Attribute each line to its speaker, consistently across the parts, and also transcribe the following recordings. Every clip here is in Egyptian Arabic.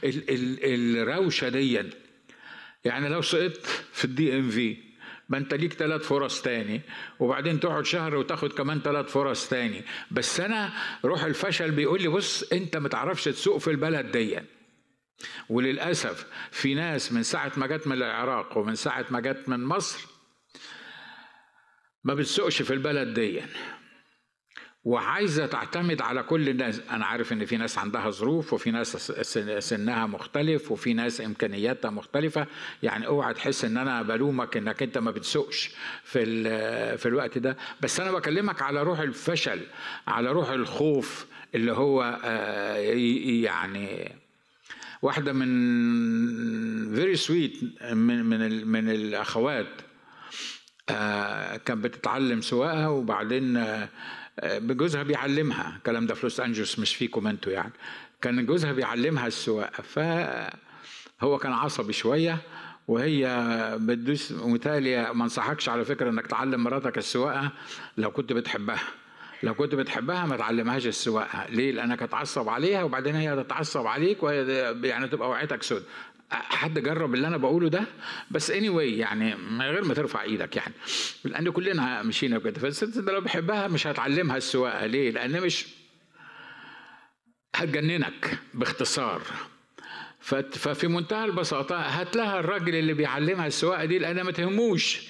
Speaker 1: ال ال الروشه دي يعني لو سقطت في الدي ام في ما انت ليك ثلاث فرص تاني وبعدين تقعد شهر وتاخد كمان ثلاث فرص تاني بس انا روح الفشل بيقول لي بص انت ما تعرفش تسوق في البلد دي وللاسف في ناس من ساعه ما جت من العراق ومن ساعه ما جت من مصر ما بتسوقش في البلد دي وعايزة تعتمد على كل الناس أنا عارف إن في ناس عندها ظروف وفي ناس سنها مختلف وفي ناس إمكانياتها مختلفة يعني اوعى تحس إن أنا بلومك إنك أنت ما بتسوقش في في الوقت ده بس أنا بكلمك على روح الفشل على روح الخوف اللي هو يعني واحدة من فيري سويت من من من الأخوات كانت بتتعلم سواقة وبعدين جوزها بيعلمها الكلام ده في لوس انجلوس مش فيكم انتوا يعني كان جوزها بيعلمها السواقه فهو كان عصبي شويه وهي بتدوس متهيألي ما انصحكش على فكره انك تعلم مراتك السواقه لو كنت بتحبها لو كنت بتحبها ما تعلمهاش السواقه ليه لانك هتعصب عليها وبعدين هي تتعصب عليك وهي يعني تبقى وعيتك سود حد جرب اللي انا بقوله ده بس اني anyway يعني من غير ما ترفع ايدك يعني لان كلنا مشينا كده فالست ده لو بحبها مش هتعلمها السواقه ليه لان مش هتجننك باختصار ففي منتهى البساطه هات لها الراجل اللي بيعلمها السواقه دي لان ما تهموش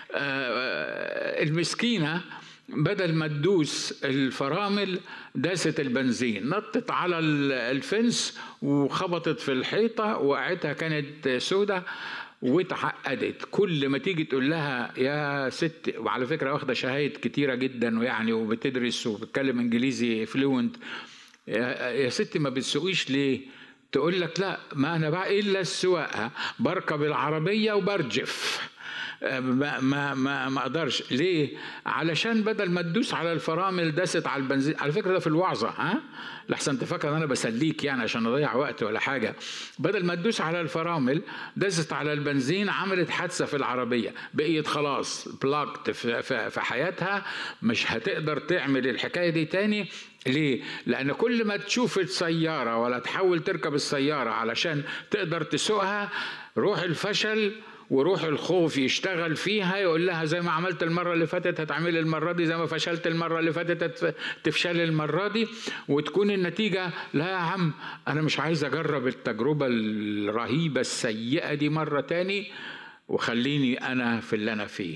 Speaker 1: المسكينه بدل ما تدوس الفرامل داست البنزين نطت على الفنس وخبطت في الحيطة وقعتها كانت سودة واتعقدت كل ما تيجي تقول لها يا ست وعلى فكرة واخدة شهايد كتيرة جدا ويعني وبتدرس وبتتكلم انجليزي فلوينت يا ست ما بتسوقيش ليه تقول لك لا ما انا بقى الا السواقه بركب العربيه وبرجف ما ما ما ما اقدرش ليه علشان بدل ما تدوس على الفرامل دست على البنزين على فكره ده في الوعظه ها لحسن تفكر ان انا بسليك يعني عشان اضيع وقت ولا حاجه بدل ما تدوس على الفرامل دست على البنزين عملت حادثه في العربيه بقيت خلاص بلاكت في, في, في حياتها مش هتقدر تعمل الحكايه دي تاني ليه؟ لأن كل ما تشوف السيارة ولا تحاول تركب السيارة علشان تقدر تسوقها روح الفشل وروح الخوف يشتغل فيها يقول لها زي ما عملت المرة اللي فاتت هتعملي المرة دي زي ما فشلت المرة اللي فاتت تفشلي المرة دي وتكون النتيجة لا يا عم أنا مش عايز أجرب التجربة الرهيبة السيئة دي مرة تاني وخليني أنا في اللي أنا فيه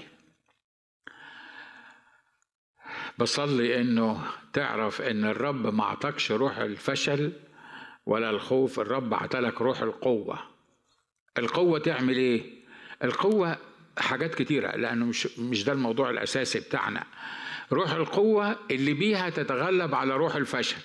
Speaker 1: بصلي انه تعرف ان الرب ما اعطاكش روح الفشل ولا الخوف الرب اعطالك روح القوه القوه تعمل ايه القوه حاجات كتيره لانه مش مش ده الموضوع الاساسي بتاعنا روح القوه اللي بيها تتغلب على روح الفشل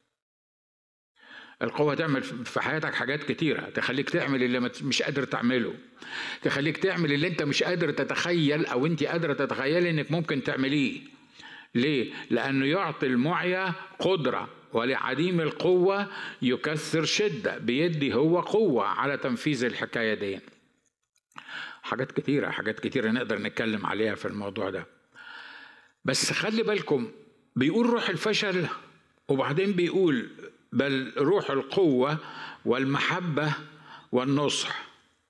Speaker 1: القوة تعمل في حياتك حاجات كتيرة تخليك تعمل اللي مش قادر تعمله تخليك تعمل اللي انت مش قادر تتخيل او انت قادرة تتخيلي انك ممكن تعمليه ليه؟ لأنه يعطي المعيا قدرة ولعديم القوة يكسر شدة بيدي هو قوة على تنفيذ الحكاية دي حاجات كتيرة حاجات كتيرة نقدر نتكلم عليها في الموضوع ده بس خلي بالكم بيقول روح الفشل وبعدين بيقول بل روح القوة والمحبة والنصح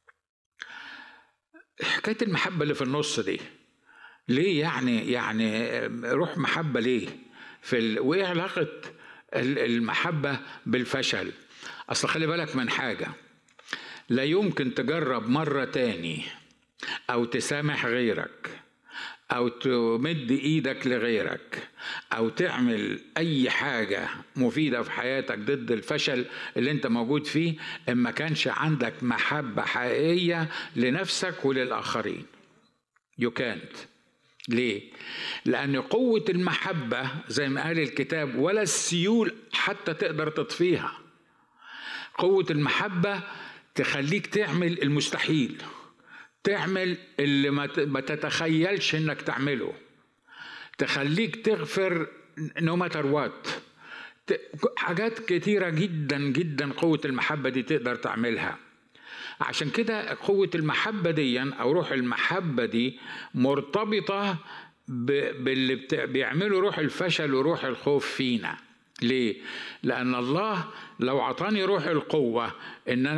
Speaker 1: حكاية المحبة اللي في النص دي ليه يعني يعني روح محبة ليه في ال... وإيه علاقة المحبة بالفشل أصل خلي بالك من حاجة لا يمكن تجرب مرة تاني أو تسامح غيرك أو تمد إيدك لغيرك أو تعمل أي حاجة مفيدة في حياتك ضد الفشل اللي أنت موجود فيه إن ما كانش عندك محبة حقيقية لنفسك وللآخرين You can't ليه؟ لأن قوة المحبة زي ما قال الكتاب ولا السيول حتى تقدر تطفيها. قوة المحبة تخليك تعمل المستحيل. تعمل اللي ما تتخيلش انك تعمله. تخليك تغفر نو ماتر وات. حاجات كتيرة جدا جدا قوة المحبة دي تقدر تعملها. عشان كده قوة المحبة دي أو روح المحبة دي مرتبطة باللي بيعمله روح الفشل وروح الخوف فينا ليه؟ لأن الله لو عطاني روح القوة إن أنا